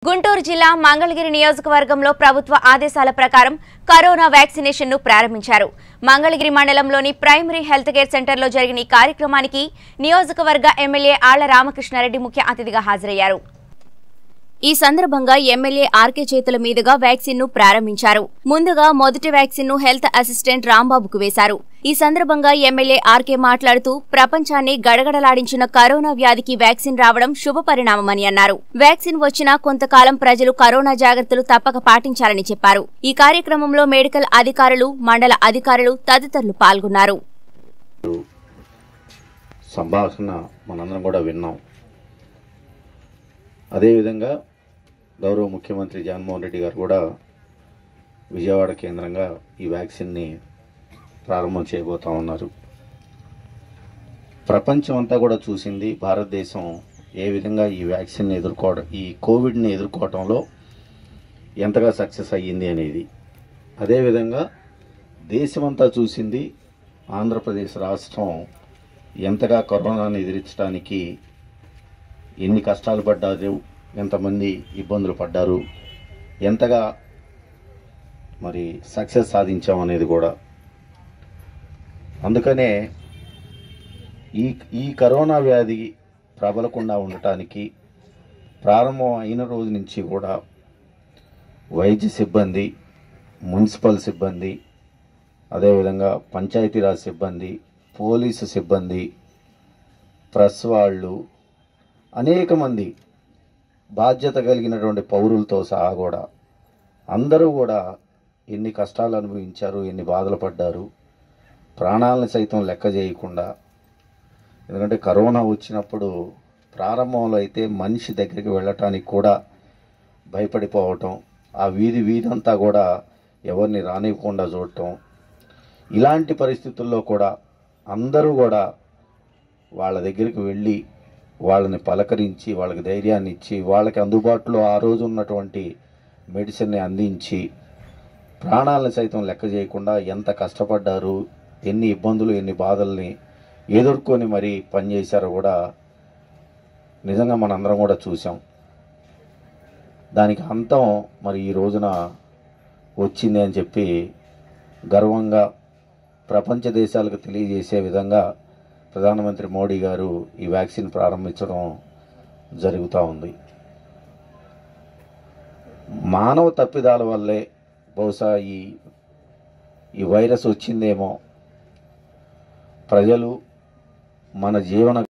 గుంటూరు జిల్లా మంగళగిరి నియోజకవర్గంలో ప్రభుత్వ ఆదేశాల ప్రకారం కరోనా వ్యాక్సినేషన్ ను ప్రారంభించారు మంగళగిరి మండలంలోని ప్రైమరీ హెల్త్ కేర్ సెంటర్లో జరిగిన ఈ కార్యక్రమానికి నియోజకవర్గ ఎమ్మెల్యే ఆళ్ల రామకృష్ణారెడ్డి ముఖ్య అతిథిగా హాజరయ్యారు ఈ సందర్భంగా ఎమ్మెల్యే ఆర్కే చేతుల మీదుగా వ్యాక్సిన్ ను ప్రారంభించారు ముందుగా మొదటి వ్యాక్సిన్ ను హెల్త్ అసిస్టెంట్ రాంబాబుకు వేశారు ఈ సందర్భంగా ఎమ్మెల్యే ఆర్కే మాట్లాడుతూ ప్రపంచాన్ని గడగడలాడించిన కరోనా వ్యాధికి వ్యాక్సిన్ రావడం శుభపరిణామమని అన్నారు వ్యాక్సిన్ వచ్చినా కొంతకాలం ప్రజలు కరోనా జాగ్రత్తలు తప్పక పాటించాలని చెప్పారు ఈ కార్యక్రమంలో మెడికల్ అధికారులు మండల అధికారులు తదితరులు పాల్గొన్నారు సంభాషణ మనందరం కూడా విన్నాం అదేవిధంగా గౌరవ ముఖ్యమంత్రి జగన్మోహన్ రెడ్డి గారు కూడా విజయవాడ కేంద్రంగా ఈ వ్యాక్సిన్ని ప్రారంభం చేయబోతా ఉన్నారు ప్రపంచం అంతా కూడా చూసింది భారతదేశం ఏ విధంగా ఈ వ్యాక్సిన్ని ఎదుర్కోవడం ఈ కోవిడ్ని ఎదుర్కోవడంలో ఎంతగా సక్సెస్ అయ్యింది అనేది అదేవిధంగా దేశమంతా చూసింది ఆంధ్రప్రదేశ్ రాష్ట్రం ఎంతగా కరోనాను ఎదిరించడానికి ఎన్ని కష్టాలు పడ్డారు ఎంతమంది ఇబ్బందులు పడ్డారు ఎంతగా మరి సక్సెస్ సాధించాం అనేది కూడా అందుకనే ఈ ఈ కరోనా వ్యాధి ప్రబలకుండా ఉండటానికి ప్రారంభం అయిన రోజు నుంచి కూడా వైద్య సిబ్బంది మున్సిపల్ సిబ్బంది అదేవిధంగా పంచాయతీరాజ్ సిబ్బంది పోలీసు సిబ్బంది ప్రెస్ వాళ్ళు అనేక మంది బాధ్యత కలిగినటువంటి పౌరులతో సహా కూడా అందరూ కూడా ఎన్ని కష్టాలు అనుభవించారు ఎన్ని బాధలు పడ్డారు ప్రాణాలను సైతం లెక్క చేయకుండా ఎందుకంటే కరోనా వచ్చినప్పుడు ప్రారంభంలో అయితే మనిషి దగ్గరికి వెళ్ళటానికి కూడా భయపడిపోవటం ఆ వీధి వీధంతా కూడా ఎవరిని రానివ్వకుండా చూడటం ఇలాంటి పరిస్థితుల్లో కూడా అందరూ కూడా వాళ్ళ దగ్గరికి వెళ్ళి వాళ్ళని పలకరించి వాళ్ళకి ధైర్యాన్ని ఇచ్చి వాళ్ళకి అందుబాటులో ఆ రోజు ఉన్నటువంటి మెడిసిన్ని అందించి ప్రాణాలను సైతం లెక్క చేయకుండా ఎంత కష్టపడ్డారు ఎన్ని ఇబ్బందులు ఎన్ని బాధల్ని ఎదుర్కొని మరి పనిచేశారో కూడా నిజంగా మనందరం కూడా చూసాం దానికి అంతం మరి ఈ రోజున వచ్చింది అని చెప్పి గర్వంగా ప్రపంచ దేశాలకు తెలియజేసే విధంగా ప్రధానమంత్రి మోడీ గారు ఈ వ్యాక్సిన్ ప్రారంభించడం జరుగుతూ ఉంది మానవ తప్పిదాల వల్లే బహుశా ఈ ఈ వైరస్ వచ్చిందేమో ప్రజలు మన జీవన